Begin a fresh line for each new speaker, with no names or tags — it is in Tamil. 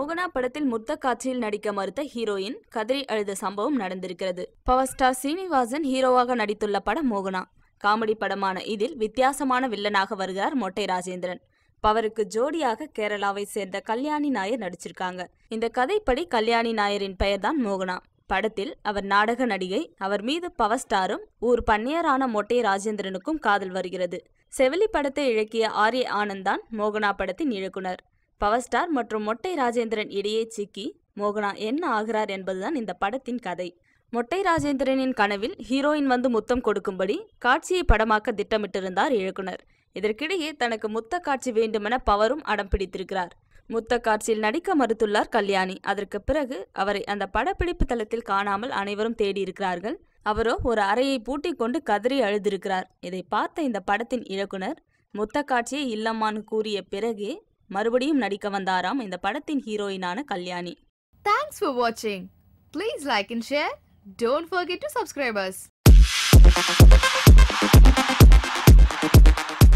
மோகனா படத்தில் முத்த காட்சியில் நடிக்க மறுத்த ஹீரோயின் கதறி அழுத சம்பவம் நடந்திருக்கிறது பவர் ஸ்டார் சீனிவாசன் ஹீரோவாக நடித்துள்ள படம் மோகனா காமெடி படமான இதில் வித்தியாசமான வில்லனாக வருகிறார் மொட்டை ராஜேந்திரன் பவருக்கு ஜோடியாக கேரளாவை சேர்ந்த கல்யாணி நாயர் நடிச்சிருக்காங்க இந்த கதைப்படி கல்யாணி நாயரின் பெயர்தான் மோகனா படத்தில் அவர் நாடக நடிகை அவர் மீது பவர் ஸ்டாரும் ஊர் பன்னியரான மொட்டை ராஜேந்திரனுக்கும் காதல் வருகிறது செவிலி படத்தை இழக்கிய ஆர்ய ஆனந்த் தான் மோகனா படத்தின் இயக்குனர் பவர் ஸ்டார் மற்றும் மொட்டை ராஜேந்திரன் இடையே சிக்கி மோகனா என்ன ஆகிறார் என்பதுதான் இந்த படத்தின் கதை மொட்டை ராஜேந்திரனின் கனவில் ஹீரோயின் வந்து முத்தம் கொடுக்கும்படி காட்சியை படமாக்க திட்டமிட்டிருந்தார் இயக்குனர் இதற்கிடையே தனக்கு முத்த காட்சி வேண்டுமென பவரும் அடம் பிடித்திருக்கிறார் முத்த காட்சியில் நடிக்க மறுத்துள்ளார் கல்யாணி அதற்கு பிறகு அவரை அந்த படப்பிடிப்பு தளத்தில் காணாமல் அனைவரும் தேடியிருக்கிறார்கள் அவரோ ஒரு அறையை பூட்டிக் கொண்டு கதறி அழுதிருக்கிறார் இதை பார்த்த இந்த படத்தின் இயக்குனர் முத்த காட்சியை இல்லம்மான்னு கூறிய பிறகே மறுபடியும் நடிக்க வந்தாராம் இந்த படத்தின் ஹீரோயினான Kalyani
Thanks for watching. Please like and share. Don't forget to subscribe us.